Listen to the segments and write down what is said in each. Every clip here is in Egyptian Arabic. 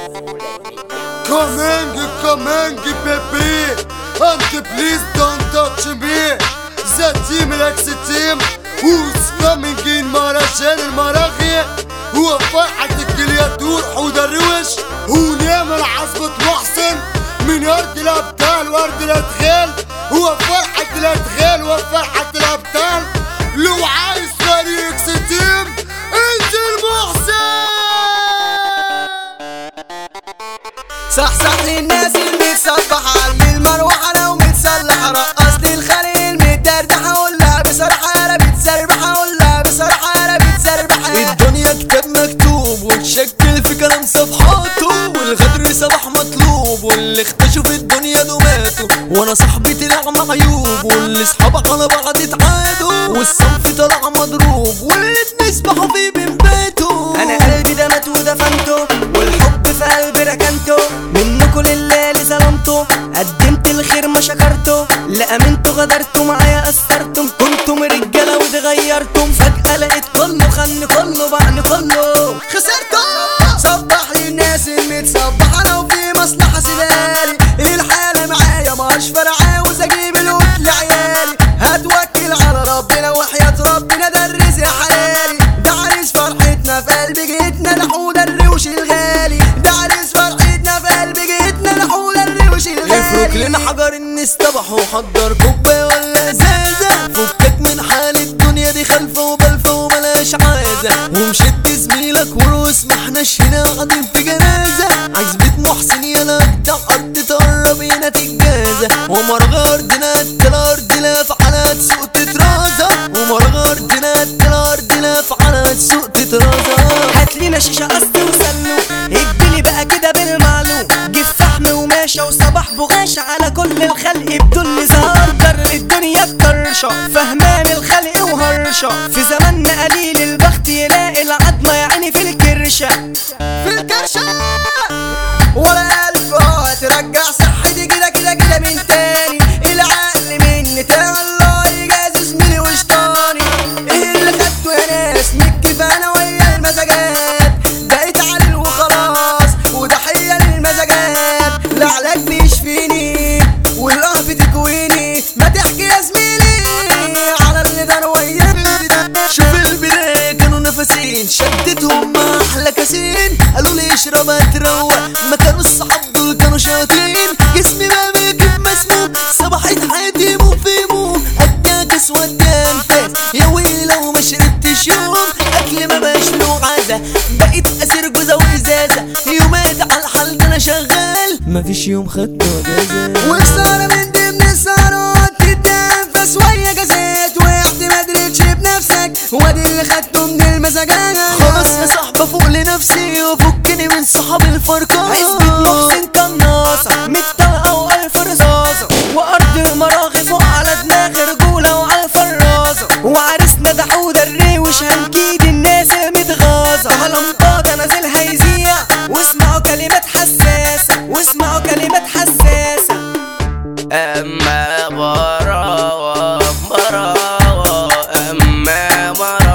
Coming, coming, baby And please don't touch me The team likes the team Who's coming in مهرجان المراغي هو فرحة الكلياتور حود الروش هو نامر عصبة محسن من أرض الأبطال وأرض الأدغال هو فرحة الأدغال وفرحة الأبطال لو عايز فريق ستيم انزل محسن صح صح للناس المتصبحة على المروحة لو متسلحة رقصت الخليل متدردحة ولا بصراحة انا بتسربحة ولا بصراحة انا بتسربحة الدنيا كتاب مكتوب وتشكل في كلام صفحاته والغدر صباح مطلوب واللي اختشوا في الدنيا دول ماتوا وانا صاحبي طلع معيوب واللي صحابك على بعض اتعادوا والصنف طلع مضروب واللي بنسبحوا فيه بنباتوا انا قلبي ده مات ودفنته والحب في قلبي ركنته منكم لله اللي ظلمته قدمت الخير ما شكرته لا امنتوا غدرتوا معايا قصرتم كنتم رجاله واتغيرتم فجاه لقيت كله خن كله بعني كله خسرته صبح للناس المتصبحه لو في مصلحه سيبالي الحاله معايا مش فارقه عاوز اجيب القوت لعيالي هتوكل على ربنا وحياة ربنا ده الرزق حلالي ده عريس فرحتنا في قلب جيتنا لحود الروش الغالي ده عريس فرحتنا في قلب جيتنا لحود الروش الغالي افرك لنا حجر النستبح وحضر كوبايه ولا ازازه فكك من حال الدنيا دي خلفه وبلفه وملاش عازه ومشد زميلك وروس ما احناش هنا قاعدين في جنازه عايز بيت محسن يلا بتاع قد تقرب هنا تتجازه ومرغى ارضنا قد الارض لاف على سوق تترازه ومرغى ارضنا قد الارض لاف على سوق تترازه هات لنا شيشه قص وسلو اديني بقى كده بالمعلوم جه فحم وماشى وصباح بغاشة على كل الخلق بدون نزار در الدنيا بطرشة فهمان الخلق وهرشة في زماننا قليل البخت يلاقي العظمة يا عيني في الكرشة في الكرشة ولا ألف اه ترجع صحتي كده كده كده من تاني العقل مني تعالى الله يجازي زميلي وشطاني ايه اللي خدته يا ناس مكي انا ويا المزاجات بقيت علل وخلاص وضحية للمزاجات لا علاج بيشفيني والقهف تكويني ما تحكي يا زميلي على اللي دار ويا شوف البداية كانوا نفسين شدتهم مع احلى كاسين قالوا لي اشرب هتروق ما كانوا الصحاب دول كانوا شاطرين جسمي ما بيجيب مسموم صبحت حياتي مو في مو اداك اسود انفاس يا ويلي لو ما شربتش يوم اكل ما بقاش له عازه بقيت اسير جوزه وازازه يومات على الحال ده انا شغال مفيش يوم خدت اجازه وسهره من ضمن السهرات تتنفس ويا جازات وقعت ما دريتش بنفسك وادي اللي خدته من المزاجات خلاص يا صاحبي فوق لنفسي وفكني من صحاب الفرقان عزبة محسن قناصة متطلقة والف رصاصة وارض المراغي فوق على دماغي رجولة وعلى الفرازة وعرسنا ده حود الروش هنكيد الناس المتغاظة هلمباطة نازل هيزيع واسمعوا كلمات حساسة واسمعوا كلمات حساسة أما براوة براوة أما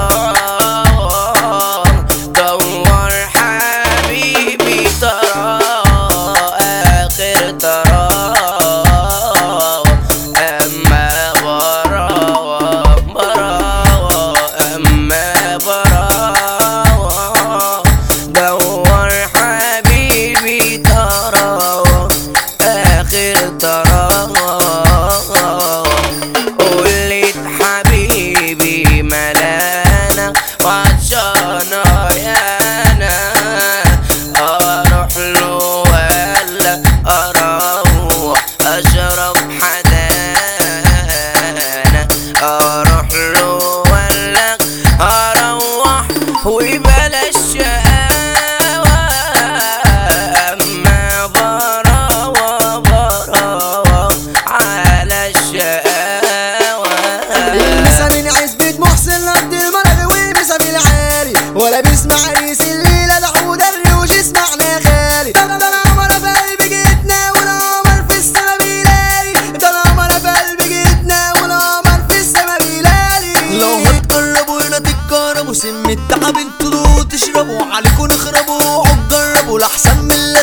براوة دور حبيبي ترى آخر ترى أما براوة براوة أما براوة دور حبيبي ترى آخر ترى قلت حبيبي ملانا وعطشانة يانا أروح له ولا أروح أشرب حدانا أروح له ولا أروح وبلاش شقاوة أما براوة براوة على الشقاوة المسا من عزبة محسن لرد المرغ والمسا بالعالي ولا بيسمع عريس الليلة العود الروش اسمعنا خالي ده ده القمر في قلب جيتنا والقمر في السما بيلالي ده القمر في قلب جيتنا والقمر في السما بيلالي لو هتقربوا هنا تتكهربوا سم التعب انتوا تشربوا عليكم نخربوا جربوا لحسن من اللي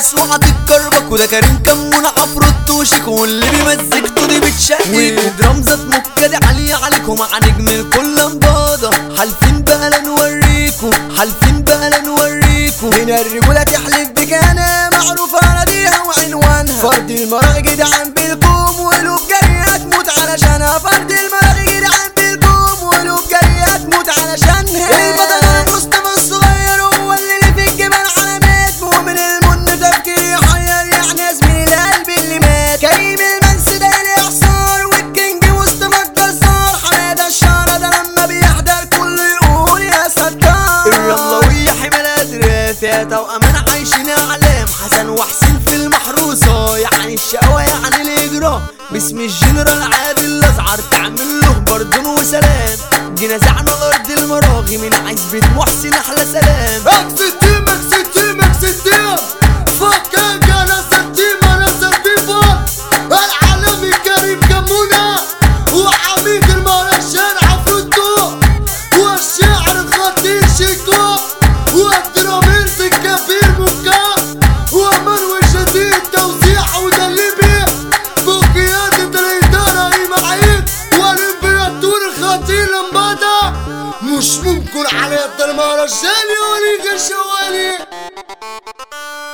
وعد الكربك وده كريم كمون عفروت وشك واللي بيمزجته دي بتشقك ودرامزة مكدي عالية عليكم مع نجم الكل لمبادة حالفين بقى لا نوريكم حالفين بقى لا نوريكم هنا الرجولة تحلف بجانا معروفة أراضيها وعنوانها فرد المراغي جدعان بالكوم وقلوب جري هتموت علشانها فرد المراغي جدعان بالكوم وقلوب جري هتموت علشانها البطل مصطفى الصغير هو اللي في الجبل علامات مؤمن المن تفكير يحير يعني زميل القلب اللي مات كريم المنس ده الاعصار والكينج مصطفى الجزار حماده الشارع ده لما بيحضر كله يقول يا ستار الرملوية حملات رافعة وأمان عايشين أعلام حسن وحسين في المحروسة يعني الشقوة يعني الإجرام باسم الجنرال عادل الأزعر تعمل له بردون وسلام جينا زعنا الأرض المراغي من عزبة محسن أحلى سلام اكستيم اكستيم اكستيم فكك انا ستيم انا سبيبون العالمي كريم كمونة وعميد المهرجان عفروتو والشاعر الخطير شيكو والدراميرز الكبير مكا ومنوي جديد توزيع ودليبي فوق قيادة الإدارة إيماعيل والإمبراطور الخطير لمبادا مش ممكن على يد المهرجان يوريك الشوالي